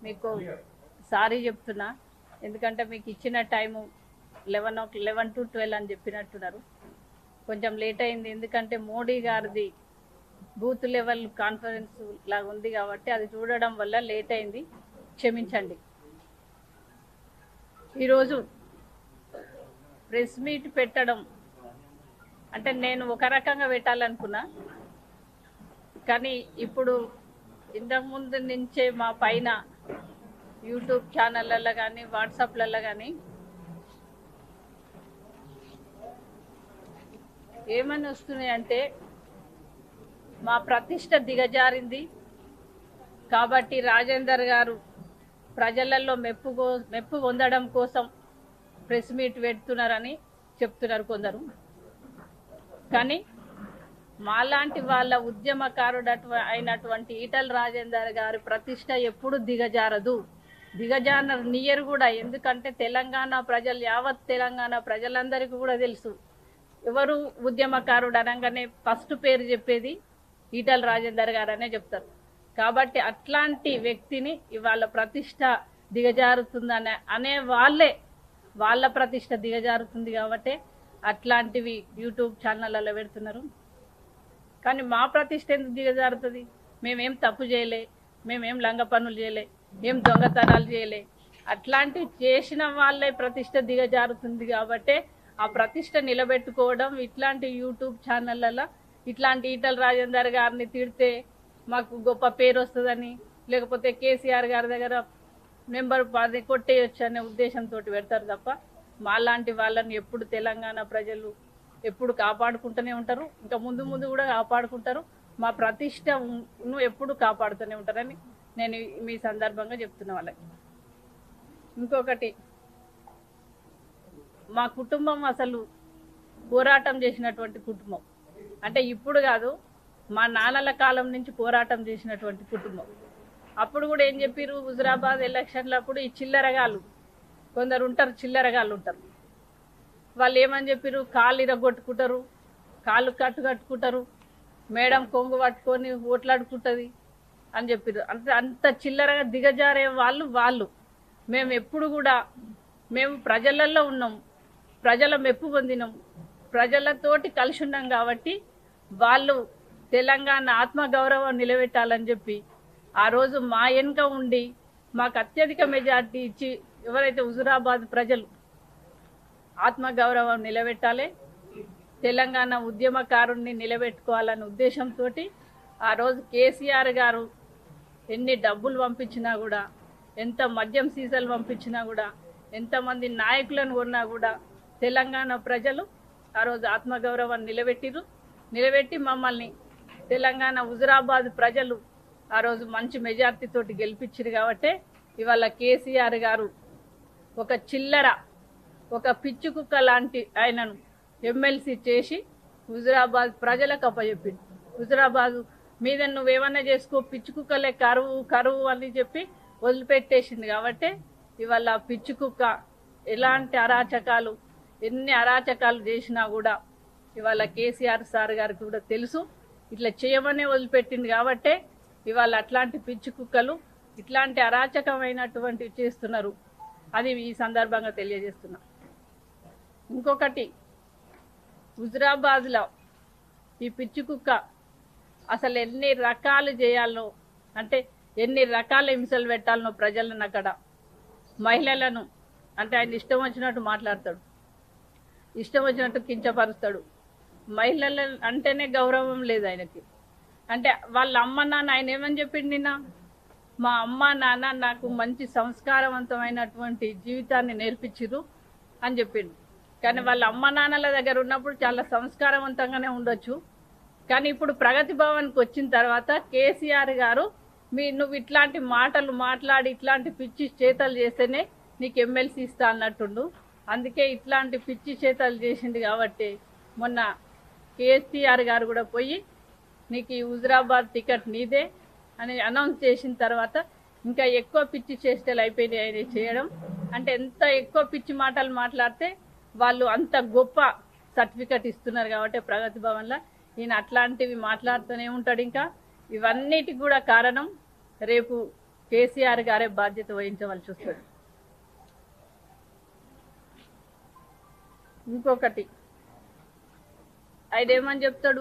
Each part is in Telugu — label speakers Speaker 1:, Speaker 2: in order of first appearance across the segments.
Speaker 1: మీకు సారీ చెప్తున్నా ఎందుకంటే మీకు ఇచ్చిన టైము లెవెన్ ఓ లెవెన్ టు ట్వెల్వ్ అని చెప్పినట్టున్నారు కొంచెం లేట్ అయింది ఎందుకంటే మోడీ గారిది బూత్ లెవెల్ కాన్ఫరెన్స్ లాగా ఉంది కాబట్టి అది చూడడం వల్ల లేట్ అయింది క్షమించండి ఈరోజు ప్రెస్ మీట్ పెట్టడం అంటే నేను ఒక రకంగా పెట్టాలనుకున్నా కానీ ఇప్పుడు ఇంతకుముందు నుంచే మా పైన యూట్యూబ్ ఛానళ్ళల్లో కానీ వాట్సాప్లలో కానీ ఏమని వస్తున్నాయి అంటే మా ప్రతిష్ట దిగజారింది కాబట్టి రాజేందర్ గారు ప్రజలలో మెప్పు కో- మెప్పు పొందడం కోసం ప్రెస్ మీట్ పెడుతున్నారని చెప్తున్నారు కొందరు కానీ మాలాంటి వాళ్ళ ఉద్యమకారుడు అటు- అయినటువంటి ఈటల రాజేందర్ గారి ప్రతిష్ట ఎప్పుడు దిగజారదు దిగజార నియర్ కూడా ఎందుకంటే తెలంగాణ ప్రజలు యావత్ తెలంగాణ ప్రజలందరికీ కూడా తెలుసు ఎవరు ఉద్యమకారుడు అనగానే ఫస్ట్ పేరు చెప్పేది ఈటల రాజేందర్ గారు అనే చెప్తారు కాబట్టి అట్లాంటి వ్యక్తిని ఇవాళ ప్రతిష్ట దిగజారుతుందనే అనే వాళ్ళే వాళ్ళ ప్రతిష్ట దిగజారుతుంది కాబట్టి అట్లాంటివి యూట్యూబ్ ఛానళ్ళలో పెడుతున్నారు కానీ మా ప్రతిష్ట ఎందుకు దిగజారుతుంది మేమేం తప్పు చేయలే మేమేం లంగ పనులు చేయలే ఏం దొంగతనాలు చేయలే అట్లాంటివి చేసిన వాళ్ళే ప్రతిష్ట దిగజారుతుంది కాబట్టి ఆ ప్రతిష్ట నిలబెట్టుకోవడం ఇట్లాంటి యూట్యూబ్ ఛానళ్ళలో ఇట్లాంటి ఈటల రాజేందర్ గారిని తిడితే మాకు గొప్ప పేరు వస్తుందని లేకపోతే కేసీఆర్ గారి దగ్గర నెంబర్ పది కొట్టేయచ్చు అనే ఉద్దేశంతో పెడతారు తప్ప మాలాంటి వాళ్ళని ఎప్పుడు తెలంగాణ ప్రజలు ఎప్పుడు కాపాడుకుంటూనే ఉంటారు ఇంకా ముందు ముందు కూడా కాపాడుకుంటారు మా ప్రతిష్టను ఎప్పుడు కాపాడుతూనే ఉంటారని నేను మీ సందర్భంగా చెప్తున్న వాళ్ళకి ఇంకొకటి మా కుటుంబం అసలు పోరాటం చేసినటువంటి కుటుంబం అంటే ఇప్పుడు కాదు మా నాన్నల కాలం నుంచి పోరాటం చేసినటువంటి కుటుంబం అప్పుడు కూడా ఏం చెప్పారు హుజురాబాద్ ఎలక్షన్లప్పుడు ఈ చిల్లరగాళ్ళు కొందరు ఉంటారు చిల్లరగాళ్ళు ఉంటారు వాళ్ళు ఏమని చెప్పారు కాళ్ళు ఇరగొట్టుకుంటారు కాళ్ళు కట్టు కట్టుకుంటారు మేడం కొంగు పట్టుకొని ఓట్లాడుకుంటుంది అని చెప్పారు అంత అంత చిల్లరగా దిగజారే వాళ్ళు వాళ్ళు మేము ఎప్పుడు కూడా మేము ప్రజలలో ఉన్నాం ప్రజల మెప్పు పొందినాం ప్రజలతోటి కలిసి ఉన్నాం కాబట్టి వాళ్ళు తెలంగాణ ఆత్మగౌరవం నిలబెట్టాలని చెప్పి ఆ రోజు మా వెనుక ఉండి మాకు అత్యధిక మెజార్టీ ఇచ్చి ఎవరైతే హుజురాబాద్ ప్రజలు ఆత్మగౌరవం నిలబెట్టాలి తెలంగాణ ఉద్యమకారుణ్ణి నిలబెట్టుకోవాలనే ఉద్దేశంతో ఆ రోజు కేసీఆర్ గారు ఎన్ని డబ్బులు పంపించినా కూడా ఎంత మద్యం సీసాలు పంపించినా కూడా ఎంతమంది నాయకులను కొన్నా కూడా తెలంగాణ ప్రజలు ఆ రోజు ఆత్మగౌరవాన్ని నిలబెట్టిరు నిలబెట్టి మమ్మల్ని తెలంగాణ హుజురాబాద్ ప్రజలు ఆ రోజు మంచి మెజార్టీతోటి గెలిపించారు కాబట్టి ఇవాళ కేసీఆర్ గారు ఒక చిల్లర ఒక పిచ్చి కుక్క లాంటి ఆయనను ఎమ్మెల్సీ చేసి హుజురాబాద్ ప్రజలకు అప్పచెప్పింది హుజురాబాద్ మీద నువ్వేమన్నా చేసుకో పిచ్చి కుక్కలే కరువు కరువు అని చెప్పి వదిలిపెట్టేసింది కాబట్టి ఇవాళ ఆ పిచ్చి కుక్క ఎలాంటి అరాచకాలు ఎన్ని అరాచకాలు చేసినా కూడా ఇవాళ కేసీఆర్ సార్ గారికి కూడా తెలుసు ఇట్లా చేయమనే వదిలిపెట్టింది కాబట్టే ఇవాళ అట్లాంటి పిచ్చి కుక్కలు ఇట్లాంటి అరాచకమైనటువంటివి చేస్తున్నారు అది ఈ సందర్భంగా తెలియజేస్తున్నా ఇంకొకటి హుజురాబాద్లో ఈ పిచ్చి కుక్క అసలు ఎన్ని రకాలు చేయాలో అంటే ఎన్ని రకాల హింసలు పెట్టాలనో ప్రజలను అక్కడ మహిళలను అంటే ఆయన ఇష్టం వచ్చినట్టు మాట్లాడతాడు ఇష్టం వచ్చినట్టు కించపరుస్తాడు మహిళల అంటేనే గౌరవం లేదు ఆయనకి అంటే వాళ్ళ అమ్మ నాన్న ఆయన ఏమని చెప్పిండు నిన్న మా అమ్మ నాన్న నాకు మంచి సంస్కారవంతమైనటువంటి జీవితాన్ని నేర్పించిరు అని చెప్పిండు కానీ వాళ్ళ అమ్మ నాన్నల దగ్గర ఉన్నప్పుడు చాలా సంస్కారవంతంగానే ఉండొచ్చు కానీ ఇప్పుడు ప్రగతి భవన్కి వచ్చిన తర్వాత కేసీఆర్ గారు మీ నువ్వు ఇట్లాంటి మాటలు మాట్లాడి ఇట్లాంటి పిచ్చి చేతలు చేస్తేనే నీకు ఎమ్మెల్సీ ఇస్తా అన్నట్టుండు అందుకే ఇట్లాంటి పిచ్చి చేతలు చేసింది కాబట్టి మొన్న కేసీఆర్ గారు కూడా పోయి నీకు ఈ హుజురాబాద్ టికెట్ నీదే అని అనౌన్స్ చేసిన తర్వాత ఇంకా ఎక్కువ పిచ్చి చేష్టలు అయిపోయినాయి ఆయన చేయడం అంటే ఎంత ఎక్కువ పిచ్చి మాటలు మాట్లాడితే వాళ్ళు అంత గొప్ప సర్టిఫికెట్ ఇస్తున్నారు కాబట్టి ప్రగతి భవన్లో ఈయన అట్లాంటివి మాట్లాడుతూనే ఉంటాడు ఇంకా ఇవన్నిటికి కూడా కారణం రేపు కేసీఆర్ గారే బాధ్యత వహించవలసి వస్తుంది ఇంకొకటి ఆయన ఏమని చెప్తాడు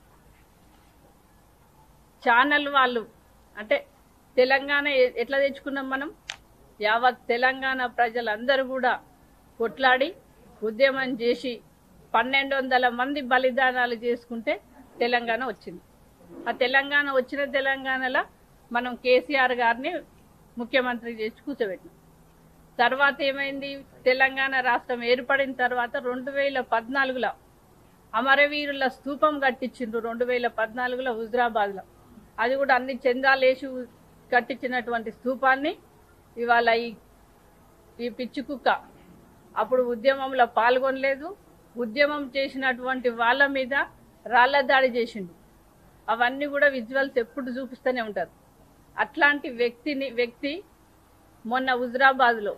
Speaker 1: ఛానల్ వాళ్ళు అంటే తెలంగాణ ఎ- ఎట్లా తెచ్చుకున్నాం మనం యావత్ తెలంగాణ ప్రజలందరూ కూడా కొట్లాడి ఉద్యమం చేసి పన్నెండు వందల మంది బలిదానాలు చేసుకుంటే తెలంగాణ వచ్చింది ఆ తెలంగాణ వచ్చిన తెలంగాణలో మనం కేసీఆర్ గారిని ముఖ్యమంత్రి చేసి కూర్చోబెట్టినాం తర్వాత ఏమైంది తెలంగాణ రాష్ట్రం ఏర్పడిన తర్వాత రెండు వేల పద్నాలుగులో అమరవీరుల స్తూపం కట్టించిండ్రు రెండు వేల పద్నాలుగులో హుజరాబాద్లో అది కూడా అన్ని చందాలేసి కట్టించినటువంటి స్తూపాన్ని ఇవాళ ఈ ఈ పిచ్చి కుక్క అప్పుడు ఉద్యమంలో పాల్గొనలేదు ఉద్యమం చేసినటువంటి వాళ్ళ మీద రాళ్ల దాడి చేసిండు అవన్నీ కూడా విజువల్స్ ఎప్పుడు చూపిస్తూనే ఉంటారు అట్లాంటి వ్యక్తిని వ్యక్తి మొన్న హుజరాబాద్లో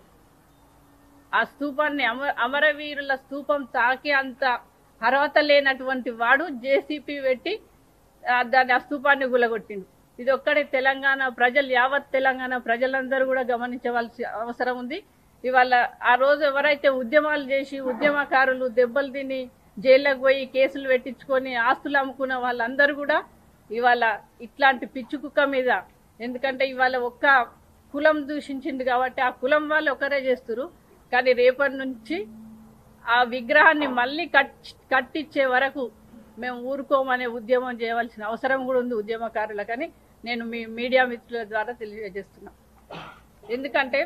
Speaker 1: ఆ స్తూపాన్ని అమ అమరవీరుల స్తూపం తాకే అంత అర్హత లేనటువంటి వాడు జేసీపీ పెట్టి ఆ దాని ఆ స్తూపాన్ని గులగొట్టిండు ఇది ఒక్కడే తెలంగాణ ప్రజలు యావత్ తెలంగాణ ప్రజలందరూ కూడా గమనించవలసి అవసరం ఉంది ఇవాళ ఆ రోజు ఎవరైతే ఉద్యమాలు చేసి ఉద్యమకారులు దెబ్బలు తిని జైల్లోకి పోయి కేసులు పెట్టించుకొని ఆస్తులు అమ్ముకున్న వాళ్ళందరూ కూడా ఇవాళ ఇట్లాంటి పిచ్చి కుక్క మీద ఎందుకంటే ఇవాళ ఒక్క కులం దూషించింది కాబట్టి ఆ కులం వాళ్ళు ఒకరే చేస్తున్నారు కానీ రేపటి నుంచి ఆ విగ్రహాన్ని మళ్ళీ కట్ కట్టించే వరకు మేము ఊరుకోమనే ఉద్యమం చేయవలసిన అవసరం కూడా ఉంది ఉద్యమకారులకని నేను మీ మీడియా మిత్రుల ద్వారా తెలియజేస్తున్నా ఎందుకంటే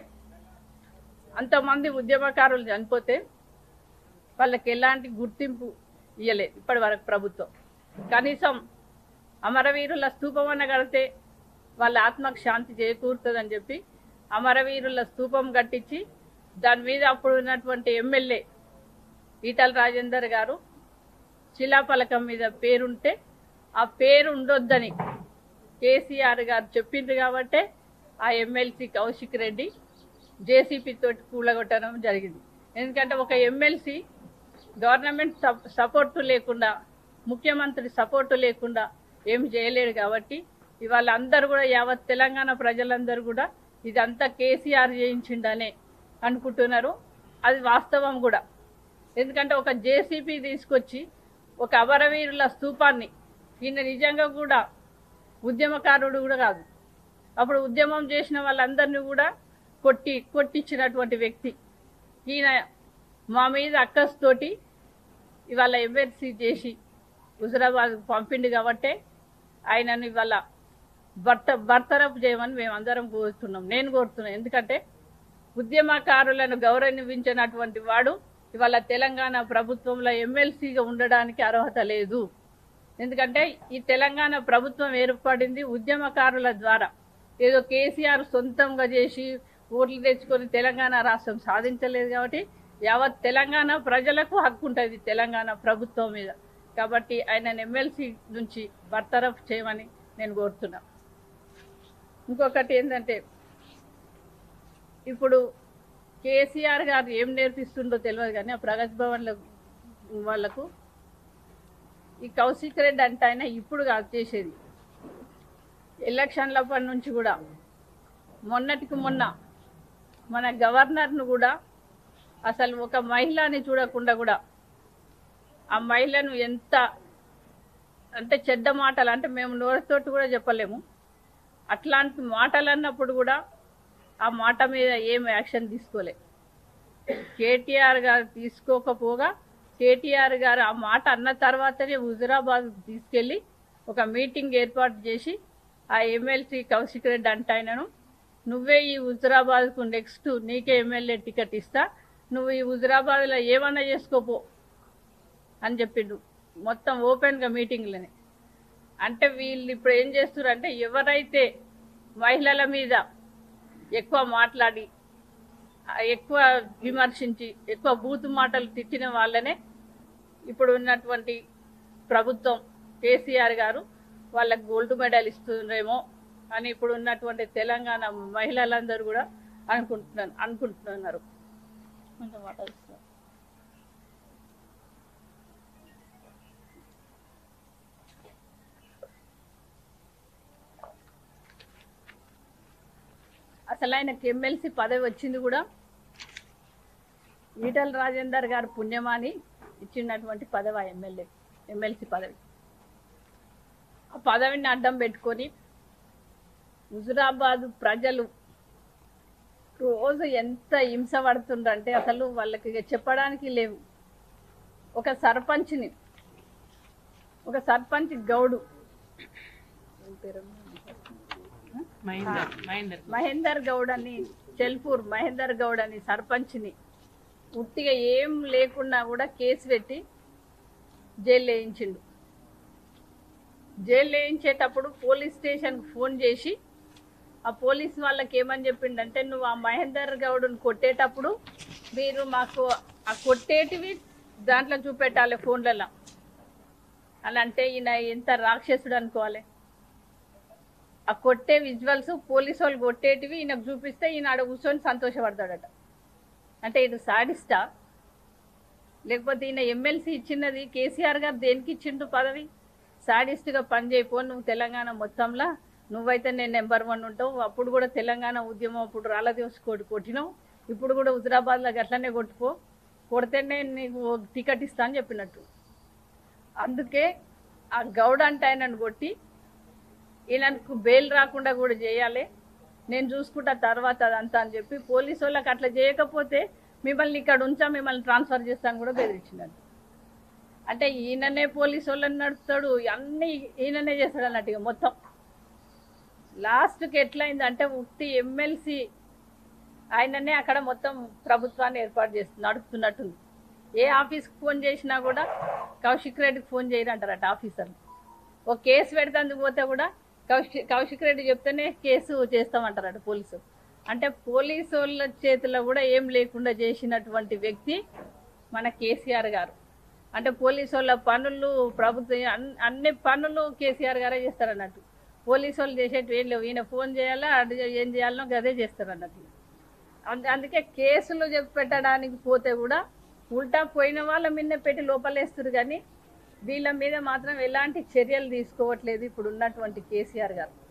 Speaker 1: అంతమంది ఉద్యమకారులు చనిపోతే వాళ్ళకి ఎలాంటి గుర్తింపు ఇవ్వలేదు ఇప్పటి వరకు ప్రభుత్వం కనీసం అమరవీరుల స్తూపం అన్న కడితే వాళ్ళ ఆత్మకు శాంతి చేకూరుతుందని చెప్పి అమరవీరుల స్తూపం కట్టించి దాని మీద అప్పుడు ఉన్నటువంటి ఎమ్మెల్యే ఈటల రాజేందర్ గారు శిలాఫలకం మీద పేరుంటే ఆ పేరు ఉండొద్దని కేసీఆర్ గారు చెప్పిండ్రు కాబట్టే ఆ ఎమ్మెల్సీ కౌశిక్ రెడ్డి జేసీపీ తోటి కూలగొట్టడం జరిగింది ఎందుకంటే ఒక ఎమ్మెల్సీ గవర్నమెంట్ సప్- సపోర్టు లేకుండా ముఖ్యమంత్రి సపోర్టు లేకుండా ఏం చేయలేడు కాబట్టి ఇవాళ అందరూ కూడా యావత్ తెలంగాణ ప్రజలందరూ కూడా ఇదంతా కేసీఆర్ చేయించిండనే అనుకుంటున్నారు అది వాస్తవం కూడా ఎందుకంటే ఒక జేసీపీ తీసుకొచ్చి ఒక అమరవీరుల స్తూపాన్ని ఈయన నిజంగా కూడా ఉద్యమకారుడు కూడా కాదు అప్పుడు ఉద్యమం చేసిన వాళ్ళందరినీ కూడా కొట్టి కొట్టించినటువంటి వ్యక్తి ఈయన మా మీద అక్కస్తోటి ఇవాళ ఎమ్మెల్సీ చేసి హుజరాబాద్ పంపిండు కాబట్టే ఆయనను ఇవాళ భర్త బర్తరఫ్ చేయమని మేము అందరం కోరుతున్నాం నేను కోరుతున్నాను ఎందుకంటే ఉద్యమకారులను గౌరవించినటువంటి వాడు ఇవాళ తెలంగాణ ప్రభుత్వంలో ఎమ్మెల్సీగా ఉండడానికి అర్హత లేదు ఎందుకంటే ఈ తెలంగాణ ప్రభుత్వం ఏర్పడింది ఉద్యమకారుల ద్వారా ఏదో కేసీఆర్ సొంతంగా చేసి ఓట్లు తెచ్చుకొని తెలంగాణ రాష్ట్రం సాధించలేదు కాబట్టి యావత్ తెలంగాణ ప్రజలకు హక్కు ఉంటుంది తెలంగాణ ప్రభుత్వం మీద కాబట్టి ఆయన ఎమ్మెల్సీ నుంచి బర్తరఫ్ చేయమని నేను కోరుతున్నా ఇంకొకటి ఏంటంటే ఇప్పుడు కేసీఆర్ గారు ఏం నేర్పిస్తుండో తెలియదు కానీ ఆ ప్రగతి భవన్ల వాళ్ళకు ఈ కౌశిక్ రెడ్డి అంటే ఆయన ఇప్పుడు కాదు చేసేది ఎలక్షన్లప్పటి నుంచి కూడా మొన్నటికి మొన్న మన గవర్నర్ను కూడా అసలు ఒక మహిళని చూడకుండా కూడా ఆ మహిళను ఎంత అంటే చెడ్డ మాటలు అంటే మేము నోరుతోటి కూడా చెప్పలేము అట్లాంటి మాటలు అన్నప్పుడు కూడా ఆ మాట మీద ఏం యాక్షన్ తీసుకోలే కేటీఆర్ గారు తీసుకోకపోగా కేటీఆర్ గారు ఆ మాట అన్న తర్వాతనే హుజురాబాద్ తీసుకెళ్ళి ఒక మీటింగ్ ఏర్పాటు చేసి ఆ ఎమ్మెల్సీ కౌశిక్ రెడ్డి అంటే ఆయనను నువ్వే ఈ హుజురాబాద్కు నెక్స్ట్ నీకే ఎమ్మెల్యే టికెట్ ఇస్తా నువ్వు ఈ హుజురాబాద్లో ఏమన్నా చేసుకోపో అని చెప్పిండు మొత్తం ఓపెన్గా మీటింగ్లని అంటే వీళ్ళు ఇప్పుడు ఏం చేస్తున్నారు అంటే ఎవరైతే మహిళల మీద ఎక్కువ మాట్లాడి ఆ ఎక్కువ విమర్శించి ఎక్కువ బూతు మాటలు తిట్టిన వాళ్ళనే ఇప్పుడు ఉన్నటువంటి ప్రభుత్వం కేసీఆర్ గారు వాళ్ళకి గోల్డ్ మెడల్ ఇస్తుండ్రేమో అని ఇప్పుడు ఉన్నటువంటి తెలంగాణ మహిళలందరూ కూడా అనుకుంటున్నారు అనుకుంటున్నారు కొంచెం మాట్లాడుతున్నారు అసలు ఆయనకి ఎమ్మెల్సీ పదవి వచ్చింది కూడా ఈటల రాజేందర్ గారు పుణ్యమాని ఇచ్చినటువంటి పదవి ఆ ఎమ్మెల్యే ఎమ్మెల్సీ పదవి ఆ పదవిని అడ్డం పెట్టుకొని హుజురాబాద్ ప్రజలు రోజు ఎంత హింస పడుతుండ్రంటే అసలు వాళ్ళకి ఇక చెప్పడానికి లేవు ఒక సర్పంచ్ని ఒక సర్పంచ్ గౌడు ఏం పేరమ్మా?
Speaker 2: మహేందర్ మహేందర్
Speaker 1: మహేందర్ గౌడ్ అని చెల్పూర్ మహేందర్ గౌడ్ అని సర్పంచ్ని ఉట్టిగా ఏం లేకున్నా కూడా కేసు పెట్టి జైలు వేయించిండు జైలు వేయించేటప్పుడు పోలీస్ స్టేషన్కి ఫోన్ చేసి ఆ పోలీస్ వాళ్ళకి ఏమని చెప్పిండంటే నువ్వు ఆ మహేందర్ గౌడ్ని కొట్టేటప్పుడు మీరు మాకు ఆ కొట్టేటివి దాంట్లో చూపెట్టాలి ఫోన్లలో అని అంటే ఈయన ఎంత రాక్షసుడు అనుకోవాలి ఆ కొట్టే విజువల్స్ పోలీసు వాళ్ళు కొట్టేటివి ఈయనకు చూపిస్తే ఈయన ఆడ కూర్చొని సంతోషపడతాడట అంటే ఇటు సాడిస్టా లేకపోతే ఈయన ఎమ్మెల్సీ ఇచ్చినది కేసీఆర్ గారు దేనికి ఇచ్చిండు పదవి సాడిస్ట్గా పనిచేయపో నువ్వు తెలంగాణ మొత్తంలో నువ్వైతే నేను నెంబర్ వన్ ఉంటావు అప్పుడు కూడా తెలంగాణ ఉద్యమం అప్పుడు రాళ్ళ దివస్ కొట్టి కొట్టినావు ఇప్పుడు కూడా హుజరాబాద్లో అట్లనే కొట్టుకో కొడితేనే నీకు టికెట్ ఇస్తా అని చెప్పినట్టు అందుకే ఆ గౌడ అంటే ఆయనను కొట్టి ఈయనకు బెయిల్ రాకుండా కూడా చేయాలి నేను చూసుకుంటా తర్వాత అదంతా అని చెప్పి పోలీసు వాళ్ళకి అట్లా చేయకపోతే మిమ్మల్ని ఇక్కడ ఉంచా మిమ్మల్ని ట్రాన్స్ఫర్ చేస్తాను కూడా బెదిరించినట్టు అంటే ఈయననే పోలీసు వాళ్ళని నడుపుతాడు అన్నీ ఈయననే చేస్తాడు అన్నట్టు ఇక మొత్తం లాస్ట్కి ఎట్లయింది అంటే ఉత్తి ఎమ్మెల్సీ ఆయననే అక్కడ మొత్తం ప్రభుత్వాన్ని ఏర్పాటు చేస్తు నడుపుతున్నట్టుంది ఏ ఆఫీస్కి ఫోన్ చేసినా కూడా కౌశిక్ రెడ్డికి ఫోన్ చేయరంటారట ఆఫీసర్లు ఒక కేసు పెడతాందుకు పోతే కూడా కౌశిక్ కౌశిక్ రెడ్డి చెప్తేనే కేసు చేస్తామంటారట పోలీసు అంటే పోలీసు వాళ్ళ చేతిలో కూడా ఏం లేకుండా చేసినటువంటి వ్యక్తి మన కేసీఆర్ గారు అంటే పోలీసు వాళ్ళ పనులు ప్రభుత్వం అన్- అన్ని పనులు కేసీఆర్ గారే చేస్తారన్నట్టు పోలీసు వాళ్ళు చేసేటివి ఏం లేవు ఈయన ఫోన్ చేయాలా అటు ఏం చేయాలనో గదే చేస్తారు అన్నట్టు అందు- అందుకే కేసులు చెప్పి పెట్టడానికి పోతే కూడా ఉల్టా పోయిన వాళ్ళ మీద పెట్టి లోపలేస్తారు కానీ వీళ్ళ మీద మాత్రం ఎలాంటి చర్యలు తీసుకోవట్లేదు ఇప్పుడు ఉన్నటువంటి కేసీఆర్ గారు